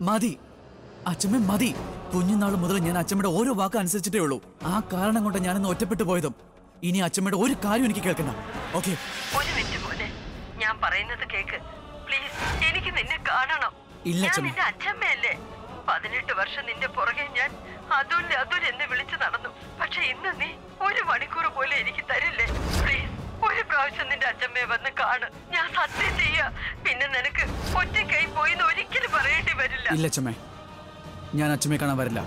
മതി അച്ഛമ്മ മതി കുഞ്ഞുനാൾ മുതൽ ഞാൻ അച്ഛമ്മയുടെ ഓരോ വാക്ക് അനുസരിച്ചിട്ടേ ഉള്ളൂ ആ കാരണം കൊണ്ട് ഞാനിന്ന് ഒറ്റപ്പെട്ടു പോയതും ഇനി അച്ഛമ്മയുടെ ഒരു കാര്യം എനിക്ക് കേൾക്കണ്ട ഓക്കെ ഒരു മിനിറ്റ് പോലെ ഞാൻ പറയുന്നത് കേക്ക് പ്ലീസ് എനിക്ക് നിന്നെ കാണണം ഇല്ല, ഞാൻ അച്ഛമ്മ. നിന്റെ അച്ഛമ്മയല്ലേ പതിനെട്ട് വർഷം നിന്റെ പുറകെ ഞാൻ അതുൽ അതുൽ എന്ന് വിളിച്ചു നടന്നു പക്ഷെ ഇന്ന് നീ ഒരു മണിക്കൂർ പോലും എനിക്ക് തരില്ലേ പ്ലീസ് ഒരു പ്രാവശ്യം നിന്റെ അച്ഛമ്മയെ വന്ന് കാണ് ഞാൻ സത്യം ചെയ്യാ പിന്നെ നിനക്ക് ഒറ്റയ്ക്കായി പോയിന്ന് ഒരിക്കലും പറയേണ്ടി വരില്ല ഇല്ല അച്ഛമ്മേ ഞാൻ അച്ഛമ്മയെ കാണാൻ വരില്ല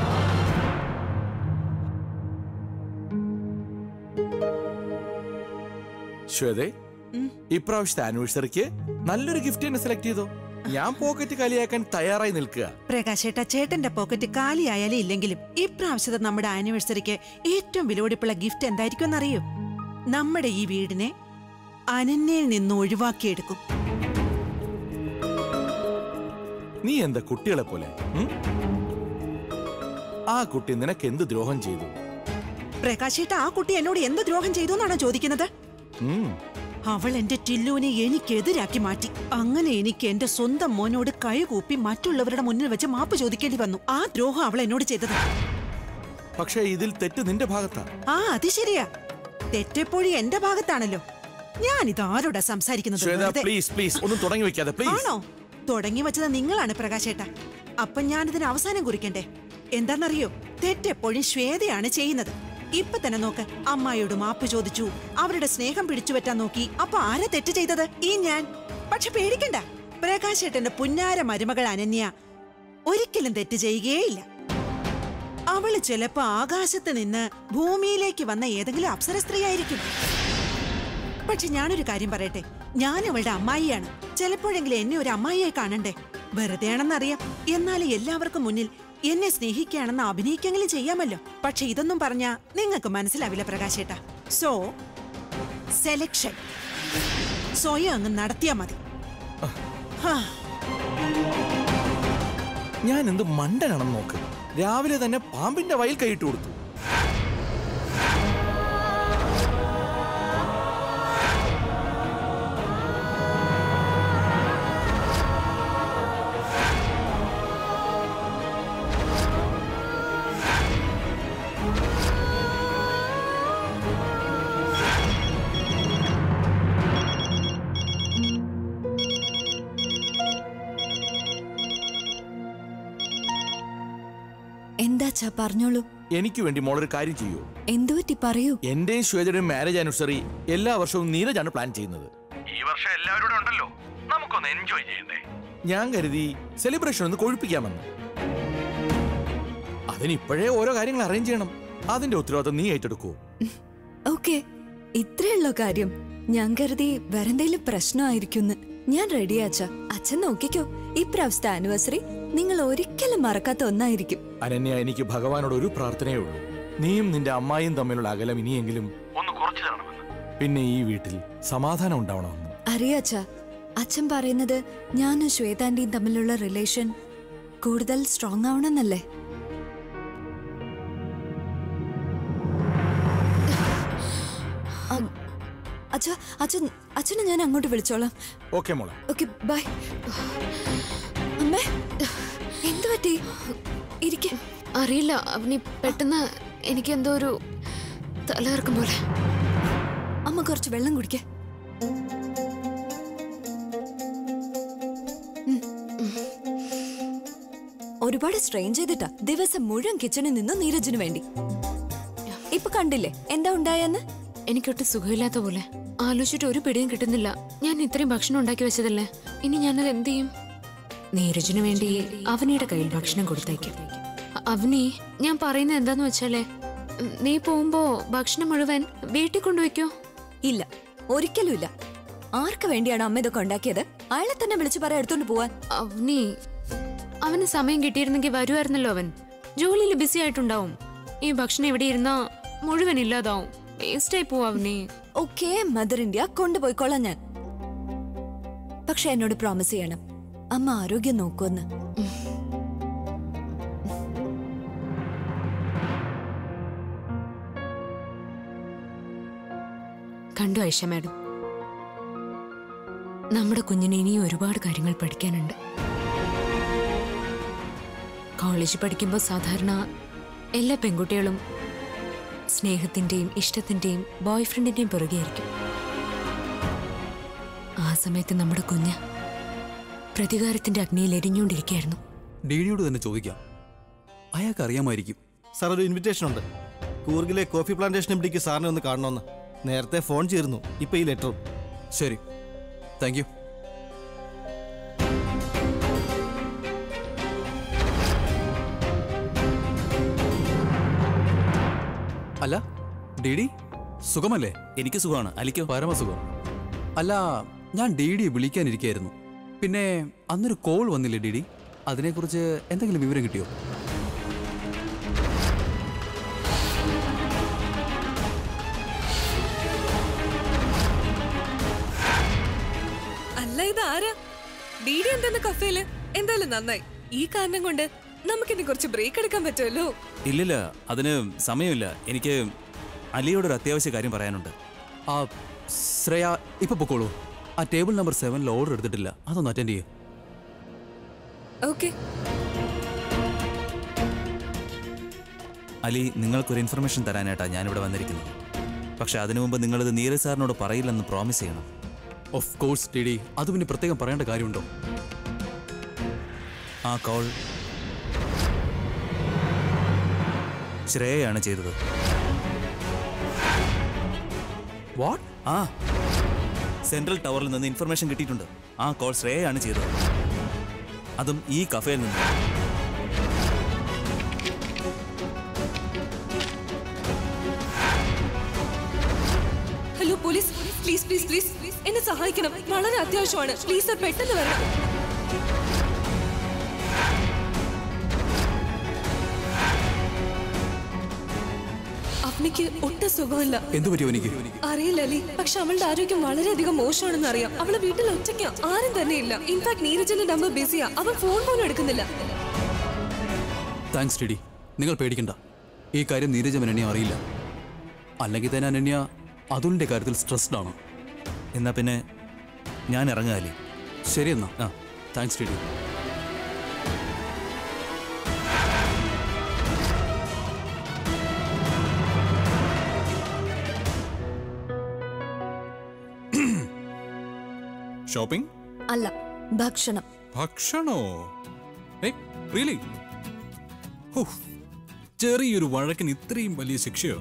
ശ്വേതേ ഇപ്രാവശ്യത്തെ ആനിവേഴ്സറിക്ക് നല്ലൊരു ഗിഫ്റ്റ് തന്നെ സെലക്ട് ചെയ്തോ ഞാൻ പോക്കറ്റ് കാലിയാക്കാൻ തയ്യാറായി നിൽക്കുക പ്രകാശേട്ട ചേട്ടന്റെ പോക്കറ്റ് കാലിയായാലും ഇല്ലെങ്കിലും ഇപ്രാവശ്യത്തെ നമ്മുടെ ആനിവേഴ്സറിക്ക് ഏറ്റവും വിലപിടിപ്പുള്ള ഗിഫ്റ്റ് എന്തായിരിക്കും എന്നറിയോ നമ്മുടെ ഈ വീടിനെ അനന്യയിൽ നിന്ന് ഒഴിവാക്കിയെടുക്കും നീ എന്താ കുട്ടികളെ പോലെ ഉം? ആ കുട്ടി നിനക്ക് എന്ത് ദ്രോഹം ചെയ്തു പ്രകാശേട്ട ആ കുട്ടി എന്നോട് എന്ത് ദ്രോഹം ചെയ്തു എന്നാണോ ചോദിക്കുന്നത് ഉം. അവൾ എന്റെ ടില്ലുവിനെ എനിക്കെതിരാക്കി മാറ്റി അങ്ങനെ എനിക്ക് എന്റെ സ്വന്തം മോനോട് കൈകൂപ്പി മറ്റുള്ളവരുടെ മുന്നിൽ വെച്ച് മാപ്പ് ചോദിക്കേണ്ടി വന്നു ആ ദ്രോഹം അവൾ എന്നോട് ചെയ്തത് പക്ഷേ ഇതിൽ തെറ്റ് നിന്റെ ഭാഗത്താ ആ അത് ശരിയാ തെറ്റെപ്പോഴും എന്റെ ഭാഗത്താണല്ലോ ഞാനിത് ആരോടാ സംസാരിക്കുന്നത് ശ്വേത വെറുതെ. പ്ലീസ് പ്ലീസ് ഒന്നും തുടങ്ങി വെക്കാതെ പ്ലീസ് ആണോ തുടങ്ങി വെച്ചത് നിങ്ങളാണ് പ്രകാശേട്ട അപ്പൊ ഞാനിതിന് അവസാനം കുറിക്കണ്ടേ എന്താണെന്നറിയോ തെറ്റെപ്പോഴും ശ്വേതയാണ് ചെയ്യുന്നത് ഇപ്പൊ തന്നെ നോക്ക് അമ്മായിയോട് മാപ്പ് ചോദിച്ചു അവരുടെ സ്നേഹം പിടിച്ചു പറ്റാൻ നോക്കി അപ്പൊ ആരാ തെറ്റ് ചെയ്തത് ഈ ഞാൻ പക്ഷെ പേടിക്കണ്ട പ്രകാശേട്ടന്റെ പുന്നാര മരുമകൾ അനന്യ ഒരിക്കലും തെറ്റ് ചെയ്യുകയേയില്ല അവള് ചിലപ്പോ ആകാശത്ത് നിന്ന് ഭൂമിയിലേക്ക് വന്ന ഏതെങ്കിലും അപ്സര സ്ത്രീ ആയിരിക്കും പക്ഷെ ഞാനൊരു കാര്യം പറയട്ടെ ഞാൻ അവളുടെ അമ്മായിയാണ് ചിലപ്പോഴെങ്കിലും എന്നെ ഒരു അമ്മായിയായി കാണണ്ടേ വെറുതെ ആണെന്നറിയാം എന്നാലും എല്ലാവർക്കും മുന്നിൽ എന്നെ സ്നേഹിക്കുകയാണെന്ന് അഭിനയിക്കെങ്കിലും ചെയ്യാമല്ലോ പക്ഷെ ഇതൊന്നും പറഞ്ഞാ നിങ്ങൾക്ക് മനസ്സിലാവില്ല പ്രകാശേട്ട സോ സെലക്ഷൻ സ്വയം അങ്ങ് നടത്തിയാ മതി ഹാ ഞാൻ എന്ത് മണ്ടനാണെന്ന് നോക്ക് രാവിലെ തന്നെ പാമ്പിന്റെ വയൽ കൈയിട്ട് കൊടുത്തു എന്താച്ചാ പറഞ്ഞോളൂ എനിക്ക് വേണ്ടി മോളൊരു കാര്യം ചെയ്യൂ എന്തു പറ്റി പറയൂ എന്റെയും ശ്വേതയുടെയും മാരേജ് ആനിവേഴ്സറി എല്ലാ വർഷവും നീരജാണ് പ്ലാൻ ചെയ്യുന്നത് ഈ വർഷം എല്ലാവരും ഉണ്ടല്ലോ നമുക്കൊന്ന് എൻജോയ് ചെയ്യണ്ടേ ഞാൻ കരുതി സെലിബ്രേഷൻ ഒന്ന് കൊഴുപ്പിക്കാമെന്ന് അതിനിപ്പോഴേ ഓരോ കാര്യങ്ങൾ അറേഞ്ച് ചെയ്യണം അതിന്റെ ഉത്തരവാദിത്വം നീ ഏറ്റെടുക്കൂ ഓക്കെ ഇത്രയുള്ള കാര്യം ഞാൻ കരുതി വേറെന്തെങ്കിലും പ്രശ്നമായിരിക്കുന്ന് ഞാൻ റെഡിയാച്ച അച്ഛൻ നോക്കിക്കോ ഇപ്രാവശ്യത്തെ ആനിവേഴ്സറി നിങ്ങൾ ഒരിക്കലും മറക്കാത്ത ഒന്നായിരിക്കും അനന്യ എനിക്ക് ഭഗവാനോട് ഒരു പ്രാർത്ഥനയേ ഉള്ളൂ നീയും നിന്റെ അമ്മായിയും തമ്മിലുള്ള അകലം ഇനിയെങ്കിലും ഒന്ന് കുറച്ചു തരണമെന്ന് പിന്നെ ഈ വീട്ടിൽ സമാധാനം ഉണ്ടാവണമെന്ന് അറിയാച്ച അച്ഛൻ പറയുന്നത് ഞാനും ശ്വേതാന്റിയും തമ്മിലുള്ള റിലേഷൻ കൂടുതൽ സ്ട്രോങ് ആവണമെന്നല്ലേ അ- അച്ഛാ അച്ഛൻ അച്ഛനെ ഞാൻ അങ്ങോട്ട് വിളിച്ചോളാം ഓക്കെ മോളെ ഓക്കെ ബൈ അമ്മേ എന്തു പറ്റി ഇരിക്ക അറിയില്ല അവനി പെട്ടെന്ന് എനിക്ക് എന്തോ ഒരു തലകറക്കം പോലെ അമ്മ കുറച്ച് വെള്ളം കുടിക്ക ഒരുപാട് സ്ട്രെയിൻ ചെയ്തിട്ടാ ദിവസം മുഴുവൻ കിച്ചണിൽ നിന്ന് നീരജിന് വേണ്ടി ഇപ്പൊ കണ്ടില്ലേ എന്താ ഉണ്ടായെന്ന് എനിക്കൊട്ട് സുഖമില്ലാത്ത പോലെ ആലോചിച്ചിട്ട് ഒരു പിടിയും കിട്ടുന്നില്ല ഞാൻ ഇത്രയും ഭക്ഷണം ഉണ്ടാക്കി വെച്ചതല്ലേ ഇനി ഞാനത് എന്ത് ചെയ്യും നീരജിന് വേണ്ടി അവനിയുടെ കയ്യിൽ ഭക്ഷണം കൊടുത്തേക്കും അ- അവനി ഞാൻ പറയുന്നത് എന്താന്ന് വെച്ചാലേ ഉം, നീ പോകുമ്പോ ഭക്ഷണം മുഴുവൻ വീട്ടിൽ കൊണ്ടുവയ്ക്കോ ഇല്ല ഒരിക്കലും ഇല്ല ആർക്ക് വേണ്ടിയാണ് അമ്മ ഇതൊക്കെ ഉണ്ടാക്കിയത് അയാളെ തന്നെ വിളിച്ചു പറയാൻ എടുത്തോണ്ട് പോവാൻ അവനി അവന് സമയം കിട്ടിയിരുന്നെങ്കിൽ വരുമായിരുന്നല്ലോ അവൻ ജോലിയിൽ ബിസി ആയിട്ടുണ്ടാവും ഈ ഭക്ഷണം ഇവിടെ ഇരുന്നാ മുഴുവൻ ഇല്ലാതാവും വേസ്റ്റായി പോവും അവനെ ഓക്കെ മദർ ഇന്ത്യ കൊണ്ടുപോയിക്കോളാം ഞാൻ പക്ഷെ എന്നോട് പ്രോമിസ് ചെയ്യണം അമ്മ ആരോഗ്യം നോക്കുമെന്ന് കണ്ടു ഐഷ മാഡം നമ്മുടെ കുഞ്ഞിന് ഇനിയും ഒരുപാട് കാര്യങ്ങൾ പഠിക്കാനുണ്ട് കോളേജിൽ പഠിക്കുമ്പോൾ സാധാരണ എല്ലാ പെൺകുട്ടികളും സ്നേഹത്തിന്റെയും ഇഷ്ടത്തിന്റെയും ബോയ് ഫ്രണ്ടിന്റെയും പുറകെയായിരിക്കും ആ സമയത്ത് നമ്മുടെ കുഞ്ഞ് പ്രതികാരത്തിന്റെ അഗ്നിയിൽ എരിഞ്ഞുകൊണ്ടിരിക്കുകയായിരുന്നു ഡിഡിയോട് തന്നെ ചോദിക്കാം അയാൾക്ക് അറിയാമായിരിക്കും സാർ ഒരു ഇൻവിറ്റേഷൻ ഉണ്ട് കൂർഗിലെ കോഫി പ്ലാന്റേഷൻ എംഡിക്ക് സാറിനെ ഒന്ന് കാണണമെന്ന് നേരത്തെ ഫോൺ ചെയ്തിരുന്നു ഇപ്പൊ ഈ ലെറ്ററും ശരി താങ്ക് യു അല്ല ഡിഡി സുഖമല്ലേ എനിക്ക് സുഖമാണ് അലിക്കോ പരമസുഖം അല്ല ഞാൻ ഡിഡിയെ വിളിക്കാനിരിക്കായിരുന്നു പിന്നെ അന്നൊരു കോൾ വന്നില്ലേ ഡിഡി അതിനെക്കുറിച്ച് എന്തെങ്കിലും വിവരം കിട്ടിയോ അല്ല ഇത് ആരാ ഡി ഡി എന്തെന്ന് കഫേല് എന്തായാലും നന്നായി ഈ കാരണം കൊണ്ട് നമുക്കിനി കുറച്ച് ബ്രേക്ക് എടുക്കാൻ പറ്റുമല്ലോ ഇല്ലില്ല അതിന് സമയമില്ല എനിക്ക് അലിയോട് ഒരു അത്യാവശ്യ കാര്യം പറയാനുണ്ട് ആ ശ്രേയ ഇപ്പൊ പൊക്കോളൂ ആ ടേബിൾ നമ്പർ സെവനിൽ ഓർഡർ എടുത്തിട്ടില്ല അതൊന്ന് അറ്റൻഡ് ചെയ്യൂ ഓക്കെ അലി നിങ്ങൾക്കൊരു ഇൻഫർമേഷൻ തരാനായിട്ടാണ് ഞാനിവിടെ വന്നിരിക്കുന്നത് പക്ഷെ അതിനു മുമ്പ് നിങ്ങളിത് നീരജ് സാറിനോട് പറയില്ലെന്ന് പ്രോമിസ് ചെയ്യണം ഓഫ് കോഴ്സ് ടി ഡി അത് പിന്നെ പ്രത്യേകം പറയേണ്ട കാര്യമുണ്ടോ ആ കോൾ ശ്രേയയാണ് ചെയ്തത് വാട്ട് ആ സെൻട്രൽ ടവറിൽ നിന്ന് ഇൻഫർമേഷൻ കിട്ടിയിട്ടുണ്ട് ആ കോൾ ശ്രേയയാണ് ചെയ്തത് അതും ഈ കഫേയിൽ നിന്ന് hello police please please please എന്നെ സഹായിക്കണം വളരെ അത്യാവശ്യമാണ് പ്ലീസ് സർ പെട്ടെന്ന് വരണം അവനിക്ക് ഒട്ടും സുഖമില്ല എന്തു പറ്റിയോ എനിക്ക് അറിയില്ല അലി പക്ഷെ അവളുടെ ആരോഗ്യം വളരെയധികം മോശമാണെന്ന് അറിയാം അവള് വീട്ടിൽ ഒറ്റയ്ക്കാ ആരും തന്നെ ഇല്ല ഇൻഫാക്ട് നീരജന്റെ നമ്പർ ബിസിയാ അവൻ ഫോൺ പോലും എടുക്കുന്നില്ല താങ്ക്സ് ടി ഡി നിങ്ങൾ പേടിക്കണ്ട ഈ കാര്യം നീരജ് അനന്യ അറിയില്ല അല്ലെങ്കിൽ തന്നെ അനന്യ അതുലിന്റെ കാര്യത്തിൽ സ്ട്രെസ്ഡ് ആണ് എന്നാ പിന്നെ ഞാൻ ഇറങ്ങുക അലി ശരി എന്നാ ആ. താങ്ക്സ് ടി ഡി ഷോപ്പിംഗ് അല്ല ഭക്ഷണം ഭക്ഷണോ ഏയ് റിയലി ചെറിയൊരു വഴക്കിന് ഇത്രയും വലിയ ശിക്ഷയോ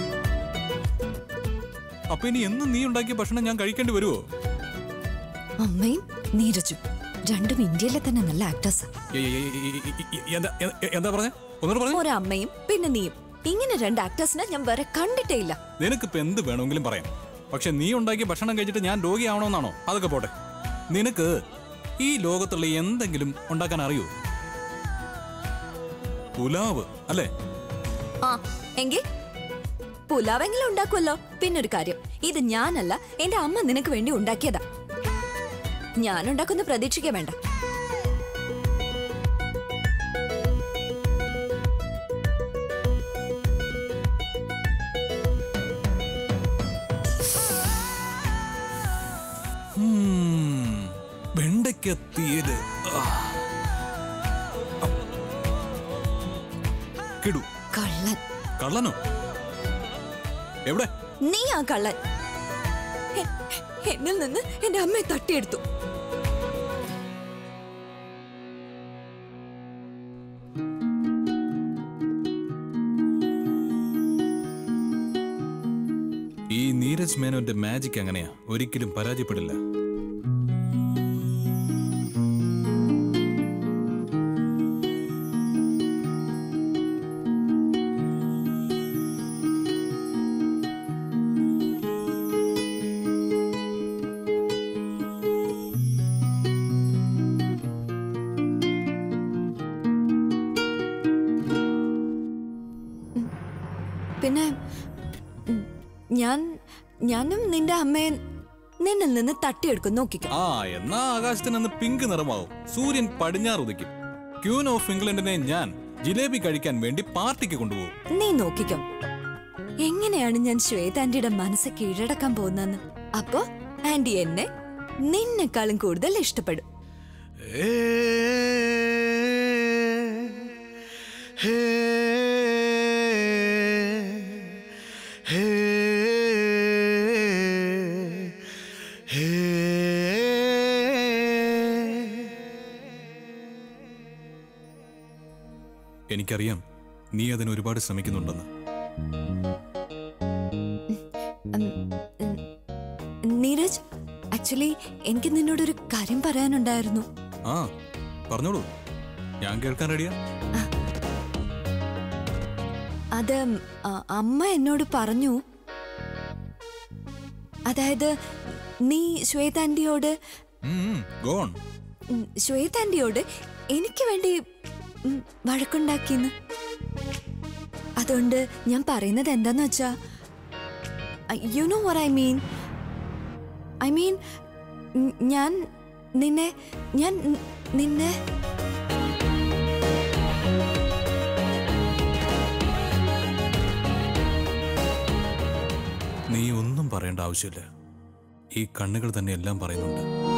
അപ്പൊ ഇനി എന്നും നീ ഉണ്ടാക്കിയ ഭക്ഷണം ഞാൻ കഴിക്കേണ്ടി വരുമോ അമ്മയും നീരജും രണ്ടും ഇന്ത്യയിലെ തന്നെ നല്ല ആക്ടേഴ്സാ എന്താ എ- എന്താ പറഞ്ഞേ ഒന്നുകൂടെ പറഞ്ഞേ ഒരമ്മയും പിന്നെ നീയും ഇങ്ങനെ രണ്ട് ആക്ടേഴ്സിനെ ഞാൻ വേറെ കണ്ടിട്ടേ ഇല്ല നിനക്കിപ്പോ എന്ത് വേണമെങ്കിലും പറയാം പക്ഷെ നീ ഉണ്ടാക്കിയ ഭക്ഷണം കഴിച്ചിട്ട് ഞാൻ രോഗിയാവണമെന്നാണോ അതൊക്കെ പോട്ടെ നിനക്ക് ഈ ലോകത്തുള്ള എന്തെങ്കിലും ഉണ്ടാക്കാൻ അറിയോ പുലാവ് അല്ലേ ആ എങ്കിൽ പുലാവെങ്കിലും ഉണ്ടാക്കുമല്ലോ പിന്നൊരു കാര്യം ഇത് ഞാനല്ല എന്റെ അമ്മ നിനക്ക് വേണ്ടി ഉണ്ടാക്കിയതാ ഞാൻ ഉണ്ടാക്കുന്ന പ്രതീക്ഷിക്കാൻ വേണ്ട ഉം, വെണ്ടയ്ക്കെത്തിയത് ആ. കിടു കള്ളൻ കള്ളനോ എവിടെ നീ ആ കള്ളൻ എ- എന്നിൽ നിന്ന് എന്റെ അമ്മയെ തട്ടിയെടുത്തു ഈ നീരജ് മേനോന്റെ മാജിക് അങ്ങനെയാ ഒരിക്കലും പരാജയപ്പെടില്ല പിന്നെ ഉം, ഞാൻ ഞാനും നിന്റെ അമ്മയെ നിന്നിൽ നിന്ന് തട്ടിയെടുക്കും നോക്കിക്കോ ആ എന്നാ ആകാശത്തിന് അന്ന് പിങ്ക് നിറമാവും സൂര്യൻ പടിഞ്ഞാറ് ഉദിക്കും ക്യൂൻ ഓഫ് ഇംഗ്ലണ്ടിനെ ഞാൻ ജിലേബി കഴിക്കാൻ വേണ്ടി പാർട്ടിക്ക് കൊണ്ടുപോകും നീ നോക്കിക്കോ എങ്ങനെയാണ് ഞാൻ ശ്വേത ആന്റിയുടെ മനസ്സ് കീഴടക്കാൻ പോകുന്നതെന്ന് അപ്പോ ആന്റി എന്നെ നിന്നെക്കാളും കൂടുതൽ ഇഷ്ടപ്പെടും എനിക്കറിയാം നീ അതിന് ഒരുപാട് ശ്രമിക്കുന്നുണ്ടെന്ന് നീരജ് ആക്ച്വലി എനിക്ക് നിന്നോടൊരു കാര്യം പറയാനുണ്ടായിരുന്നു ആ പറഞ്ഞോളൂ ഞാൻ കേൾക്കാൻ റെഡിയാ അത് ആ, അമ്മ എന്നോട് പറഞ്ഞു അതായത് നീ ശ്വേതാന്റിയോട് ഗോൺ ഉം, ശ്വേതാന്റിയോട് എനിക്ക് വേണ്ടി ഉം, വഴക്കുണ്ടാക്കിന്ന് അതുകൊണ്ട് ഞാൻ പറയുന്നത് എന്താന്ന് വെച്ചാ you know what I mean I mean ഞാൻ നിന്നെ ഞാൻ നി- നിന്നെ നീ ഒന്നും പറയേണ്ട ആവശ്യമില്ല ഈ കണ്ണുകൾ തന്നെ എല്ലാം പറയുന്നുണ്ട്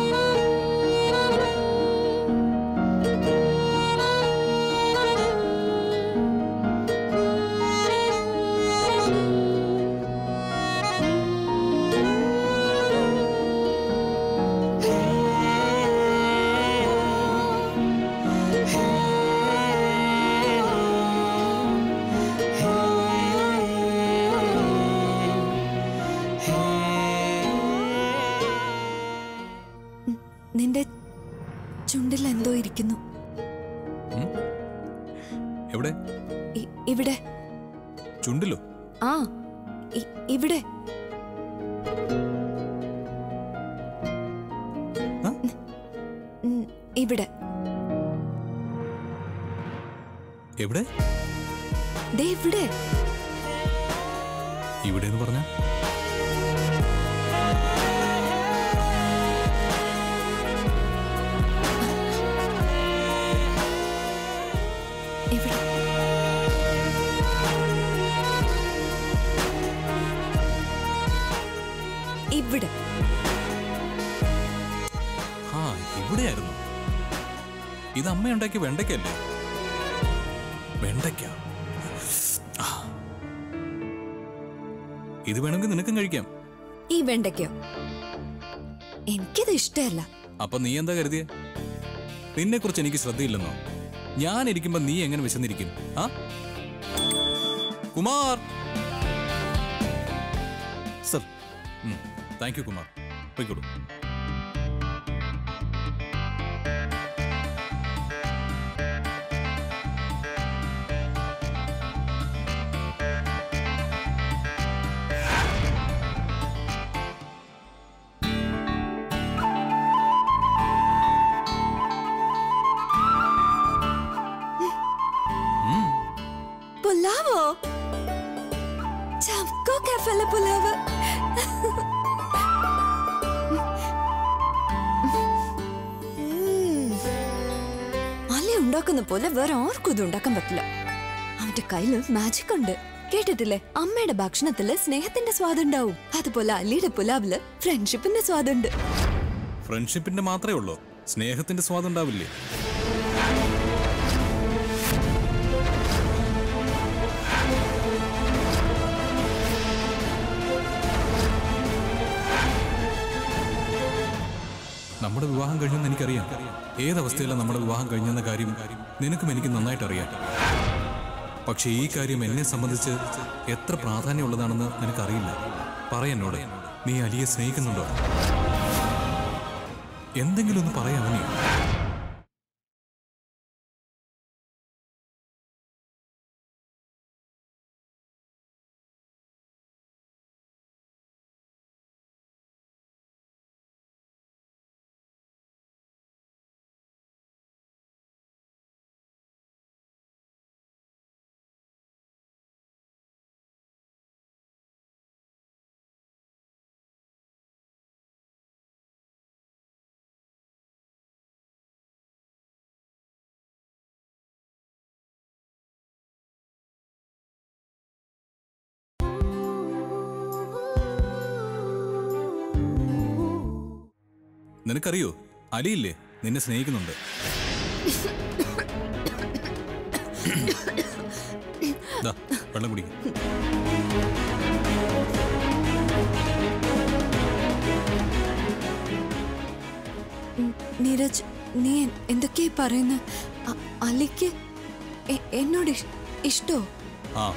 നിന്റെ ചുണ്ടിൽ എന്തോ ഇരിക്കുന്നു എവിടെ ഇ- ഇവിടെ ചുണ്ടിലോ ആ ഇ- ഇവിടെ ഉം, ഇവിടെ എവിടെ ദേ ഇവിടെ ഇവിടെ എന്ന് പറഞ്ഞ ഇവിടെ ഇവിടെ ആ ഇവിടെയായിരുന്നു ഇത് അമ്മ ഉണ്ടാക്കിയ വെണ്ടയ്ക്കല്ലേ വെണ്ടയ്ക്ക ആ. ഇത് വേണമെങ്കിൽ നിനക്കും കഴിക്കാം ഈ വെണ്ടയ്ക്കോ എനിക്കത് ഇഷ്ടമല്ല അപ്പൊ നീ എന്താ കരുതിയ നിന്നെ കുറിച്ച് എനിക്ക് ശ്രദ്ധയില്ലെന്നോ ഞാൻ ഇരിക്കുമ്പോ നീ എങ്ങനെ വിശന്നിരിക്കും ആ Kumar sir thank you Kumar പോയിക്കോളൂ പുലാവോ ചംകോ കഫല പുലാവ് അല്ലെ ഉണ്ടാക്കുന്ന പോലെ വേറെ ആർക്കും ഇത് ഉണ്ടാക്കാൻ പറ്റില്ല അവന്റെ കയ്യില് മാജിക് ഉണ്ട് കേട്ടിട്ടില്ലേ അമ്മയുടെ ഭക്ഷണത്തില് സ്നേഹത്തിന്റെ സ്വാദുണ്ടാവും അതുപോലെ അലിയുടെ പുലാവില് ഫ്രണ്ട്ഷിപ്പിന്റെ സ്വാദുണ്ട് ഫ്രണ്ട്ഷിപ്പിന്റെ മാത്രമേ ഉള്ളൂ സ്നേഹത്തിന്റെ സ്വാദം ഉണ്ടാവില്ലേ നമ്മുടെ വിവാഹം കഴിഞ്ഞെന്ന് എനിക്കറിയാം ഏതവസ്ഥയിലാണ് നമ്മുടെ വിവാഹം കഴിഞ്ഞെന്ന കാര്യം നിനക്കും എനിക്ക് നന്നായിട്ട് അറിയാം പക്ഷെ ഈ കാര്യം എന്നെ സംബന്ധിച്ച് എത്ര പ്രാധാന്യമുള്ളതാണെന്ന് നിനക്കറിയില്ല പറയെന്നോട് നീ അലിയെ സ്നേഹിക്കുന്നുണ്ടോ എന്തെങ്കിലും ഒന്ന് പറയാമോ നിനക്കറിയോ അലിയില്ലേ നിന്നെ സ്നേഹിക്കുന്നുണ്ട് ദാ, വെള്ളം കുടിക്കും നീരജ് നീ എന്തൊക്കെയാ പറയുന്നത് അലിക്ക് എ- എന്നോട് ഇഷ്- ഇഷ്ടോ ആ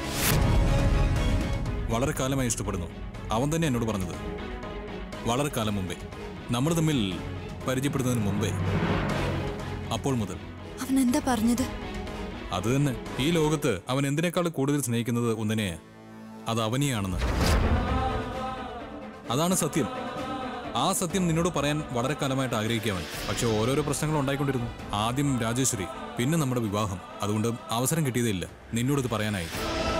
വളരെ കാലമായി ഇഷ്ടപ്പെടുന്നു അവൻ തന്നെ എന്നോട് പറഞ്ഞത് വളരെ കാലം മുമ്പേ നമ്മൾ തമ്മിൽ പരിചയപ്പെടുന്നതിന് മുമ്പേ അപ്പോൾ മുതൽ അവൻ എന്താ പറഞ്ഞത് അത് തന്നെ ഈ ലോകത്ത് അവൻ എന്തിനേക്കാൾ കൂടുതൽ സ്നേഹിക്കുന്നത് ഒന്നിനെ അത് അവനെയാണെന്ന് അതാണ് സത്യം ആ സത്യം നിന്നോട് പറയാൻ വളരെ കാലമായിട്ട് ആഗ്രഹിക്കാവൻ പക്ഷെ ഓരോരോ പ്രശ്നങ്ങൾ ഉണ്ടായിക്കൊണ്ടിരുന്നു ആദ്യം രാജേശ്വരി പിന്നെ നമ്മുടെ വിവാഹം അതുകൊണ്ട് അവസരം കിട്ടിയതില്ല നിന്നോട് ഇത് പറയാനായി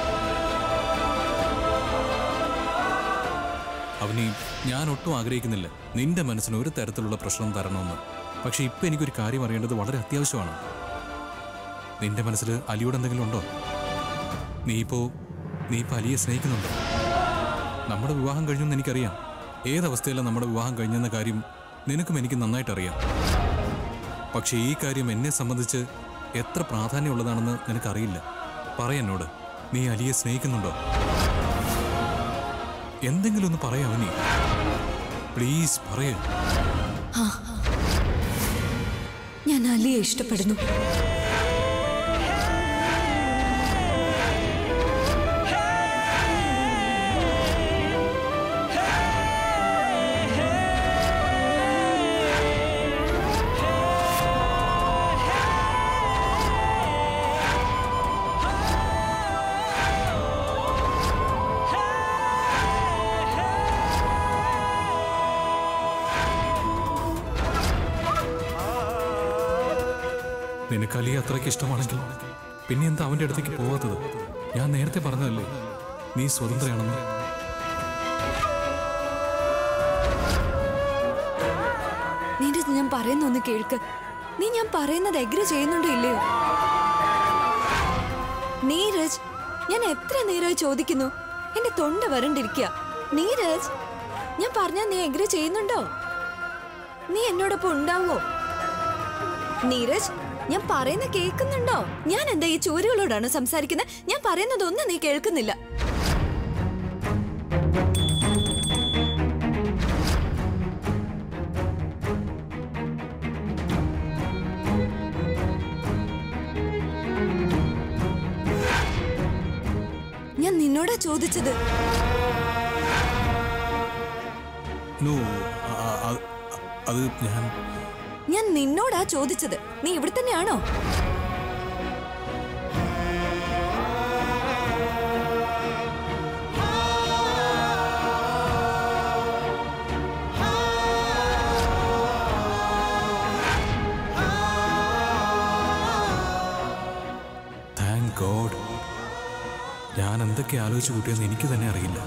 അവനി ഞാൻ ഒട്ടും ആഗ്രഹിക്കുന്നില്ല നിന്റെ മനസ്സിന് ഒരു തരത്തിലുള്ള പ്രശ്നം തരണമെന്ന് പക്ഷെ ഇപ്പൊ എനിക്കൊരു കാര്യം അറിയേണ്ടത് വളരെ അത്യാവശ്യമാണ് നിന്റെ മനസ്സിൽ അലിയോട് എന്തെങ്കിലും ഉണ്ടോ നീ ഇപ്പോ നീ ഇപ്പൊ അലിയെ സ്നേഹിക്കുന്നുണ്ടോ നമ്മുടെ വിവാഹം കഴിഞ്ഞെന്ന് എനിക്കറിയാം ഏതവസ്ഥയിലാണ് നമ്മുടെ വിവാഹം കഴിഞ്ഞെന്ന കാര്യം നിനക്കും എനിക്ക് നന്നായിട്ട് അറിയാം പക്ഷെ ഈ കാര്യം എന്നെ സംബന്ധിച്ച് എത്ര പ്രാധാന്യമുള്ളതാണെന്ന് നിനക്കറിയില്ല പറയെന്നോട് നീ അലിയെ സ്നേഹിക്കുന്നുണ്ടോ എന്തെങ്കിലും ഒന്ന് പറയാവോ നീ പ്ലീസ് പറയ ആ ഞാൻ അലിയെ ഇഷ്ടപ്പെടുന്നു നിനക്ക് അലിയെ അത്രയ്ക്ക് ഇഷ്ടമാണെങ്കിൽ പിന്നെ എന്താ അവന്റെ അടുത്തേക്ക് പോവാത്തത് ഞാൻ നേരത്തെ പറഞ്ഞതല്ലേ നീ സ്വതന്ത്രയാണെന്ന് നീരജ് ഞാൻ പറയുന്ന ഒന്ന് കേൾക്ക് നീ ഞാൻ പറയുന്നത് എഗ്രി ചെയ്യുന്നുണ്ടോ ഇല്ലയോ നീരജ് ഞാൻ എത്ര നേരമായി ചോദിക്കുന്നു എന്റെ തൊണ്ട വരണ്ടിരിക്കുക നീരജ് ഞാൻ പറഞ്ഞാ നീ എഗ്രി ചെയ്യുന്നുണ്ടോ നീ എന്നോടൊപ്പം ഉണ്ടാവോ നീരജ് ഞാൻ പറയുന്ന കേൾക്കുന്നുണ്ടോ ഞാൻ എന്താ ഈ ചൂരുകളോടാണ് സംസാരിക്കുന്നത് ഞാൻ പറയുന്നതൊന്നും നീ കേൾക്കുന്നില്ല ഞാൻ നിന്നോടാ ചോദിച്ചത് നോ ആ- ആ- അത് ഞാൻ ഞാൻ നിന്നോടാ ചോദിച്ചത് നീ ഇവിടെ തന്നെയാണോ താങ്ക് ഗോഡ് ഞാൻ എന്തൊക്കെ ആലോചിച്ച് കൂട്ടിയെന്ന് എനിക്ക് തന്നെ അറിയില്ല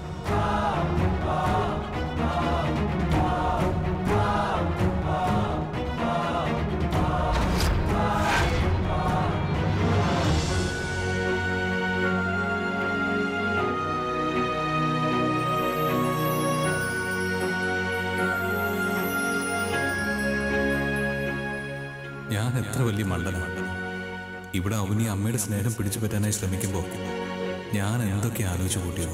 ഞാൻ എത്ര വലിയ മണ്ടനാണ് ഇവിടെ അവനി അമ്മയുടെ സ്നേഹം പിടിച്ചു പറ്റാനായി ശ്രമിക്കുമ്പോൾ ഞാൻ എന്തൊക്കെ ആലോചിച്ചു കൂട്ടിയത്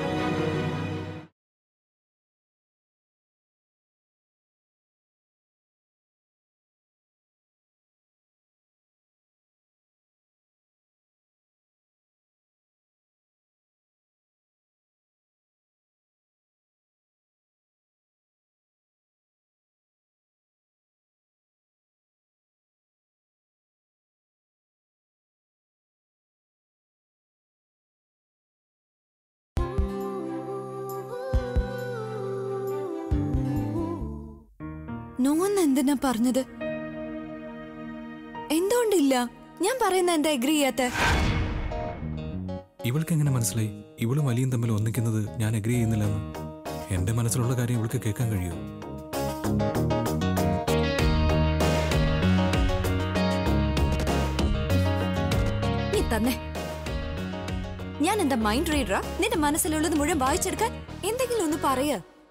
നോന്ന് എന്തിനാ പറഞ്ഞത് എന്തുകൊണ്ടില്ല ഞാൻ പറയുന്ന എന്താ എഗ്രി ചെയ്യാത്ത ഇവൾക്ക് എങ്ങനെ മനസ്സിലായി ഇവളും അലിയും തമ്മിൽ ഒന്നിക്കുന്നത് ഞാൻ അഗ്രി ചെയ്യുന്നില്ലെന്ന് എന്റെ മനസ്സിലുള്ള കാര്യം ഇവൾക്ക് കേൾക്കാൻ കഴിയൂ നീ തന്നെ ഞാൻ എന്താ മൈൻഡ് റീഡറാ നിന്റെ മനസ്സിലുള്ളത് മുഴുവൻ വായിച്ചെടുക്കാൻ എന്തെങ്കിലും ഒന്ന് പറയ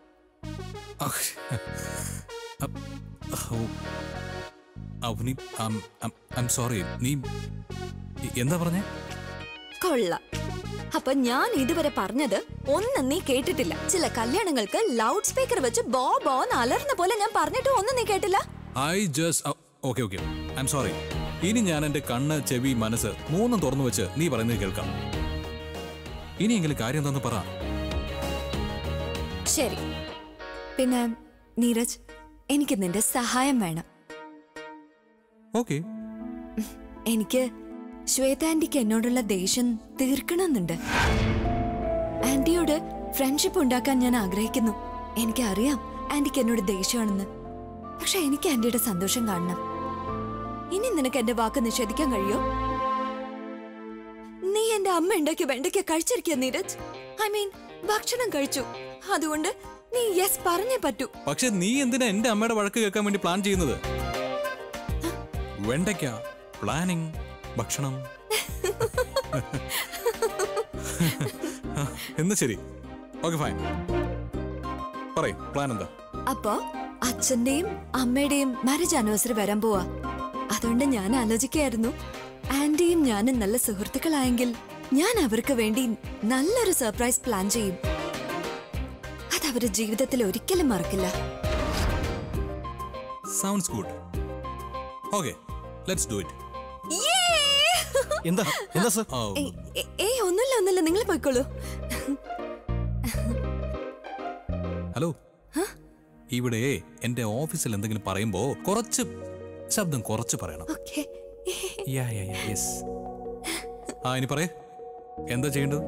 അവനി ഐം സോറി നീ എന്താ പറഞ്ഞേ കൊള്ള അപ്പൊ ഞാൻ ഇതുവരെ പറഞ്ഞത് ഒന്നും നീ കേട്ടിട്ടില്ല ചില കല്യാണങ്ങൾക്ക് ലൗഡ് സ്പീക്കർ വെച്ച് ബോ ബോ എന്ന് അലർന്ന പോലെ ഞാൻ പറഞ്ഞിട്ട് ഒന്നും നീ കേട്ടില്ല I just okay okay I'm sorry ഇനി ഞാൻ എന്റെ കണ്ണ് ചെവി മനസ്സ് മൂന്നും തുറന്നു വെച്ച് നീ പറയുന്നത് കേൾക്കാം ഇനിയെങ്കിലും കാര്യം എന്താന്ന് പറ ശരി പിന്നെ നീരജ് എനിക്ക് നിന്റെ സഹായം വേണം ഓക്കെ എനിക്ക് ശ്വേത ആന്റിക്ക് എന്നോടുള്ള ദേഷ്യം തീർക്കണമെന്നുണ്ട് ആന്റിയോട് ഫ്രണ്ട്ഷിപ്പ് ഉണ്ടാക്കാൻ ഞാൻ ആഗ്രഹിക്കുന്നു എനിക്കറിയാം ആന്റിക്ക് എന്നോട് ദേഷ്യമാണെന്ന് പക്ഷെ എനിക്ക് ആന്റിയുടെ സന്തോഷം കാണണം ഇനി നിനക്ക് എന്റെ വാക്ക് നിഷേധിക്കാൻ കഴിയോ നീ എന്റെ അമ്മ ഉണ്ടാക്കിയ വെണ്ടയ്ക്ക കഴിച്ചിരിക്കുക നീരജ് ഐ മീൻ ഭക്ഷണം കഴിച്ചു അതുകൊണ്ട് നീ യെസ് പറഞ്ഞേ പറ്റൂ പക്ഷെ നീ എന്തിനാ എന്റെ അമ്മയുടെ വഴക്ക് കേൾക്കാൻ വേണ്ടി പ്ലാൻ ചെയ്യുന്നത് വെണ്ടയ്ക്ക പ്ലാനിങ് ഭക്ഷണം എന്നാ ശരി ഓക്കെ ഫൈൻ പറയ് പ്ലാൻ എന്താ അപ്പോ അച്ഛന്റെയും അമ്മയുടെയും മാരേജ് ആനിവേഴ്സറി വരാൻ പോവാ അതുകൊണ്ട് ഞാൻ ആലോചിക്കായിരുന്നു ആന്റിയും ഞാനും നല്ല സുഹൃത്തുക്കളായെങ്കിൽ ഞാൻ അവർക്ക് വേണ്ടി നല്ലൊരു സർപ്രൈസ് പ്ലാൻ ചെയ്യും അതവര് ജീവിതത്തിൽ ഒരിക്കലും മറക്കില്ല sounds good okay let's do it എന്താ എന്താ സർ ഏയ്, ഏ- ഏയ് ഒന്നുമില്ല ഒന്നുമില്ല നിങ്ങൾ പോയിക്കോളൂ ഹലോ ഇവിടെ എന്റെ ഓഫീസിൽ എന്തെങ്കിലും പറയുമ്പോ കുറച്ച് ശബ്ദം കുറച്ച് പറയണം ഓക്കെ യാ യാ യാ യെസ് ആ ഇനി പറയേ എന്താ ചെയ്യേണ്ടത്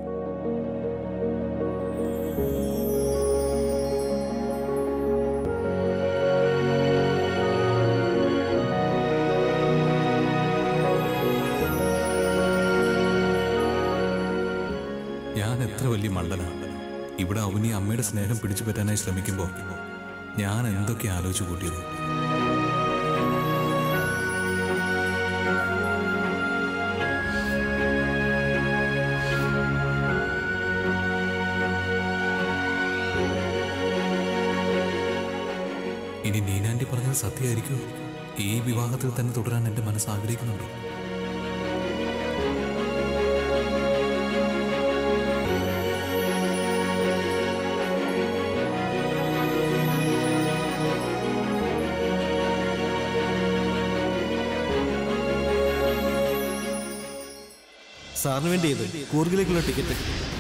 ഞാൻ എത്ര വലിയ മണ്ടനാണ് ഇവിടെ അവനി അമ്മയുടെ സ്നേഹം പിടിച്ചു പറ്റാനായി ശ്രമിക്കുമ്പോൾ ഞാൻ എന്തൊക്കെ ആലോചിച്ചു കൂട്ടിയത് ഇനി നീനാൻറ്റി പറഞ്ഞത് സത്യമായിരിക്കും ഈ വിവാഹത്തിൽ തന്നെ തുടരാൻ എന്റെ മനസ്സ് ആഗ്രഹിക്കുന്നുണ്ടോ സാറിന് വേണ്ടി ഇത് കൂർഗിലേക്കുള്ള ടിക്കറ്റ്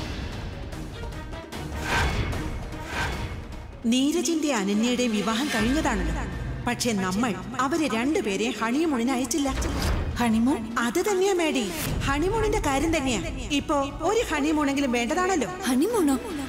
നീരജിന്റെ അനന്യയുടെ വിവാഹം കഴിഞ്ഞതാണല്ലോ പക്ഷെ നമ്മൾ അവരെ രണ്ടുപേരെ ഹണിമൂണിന് അയച്ചില്ല ഹണിമൂൺ അത് തന്നെയാ മേഡി ഹണിമൂണിന്റെ കാര്യം തന്നെയാ ഇപ്പോ ഒരു ഹണിമൂണെങ്കിലും വേണ്ടതാണല്ലോ ഹണിമൂണോ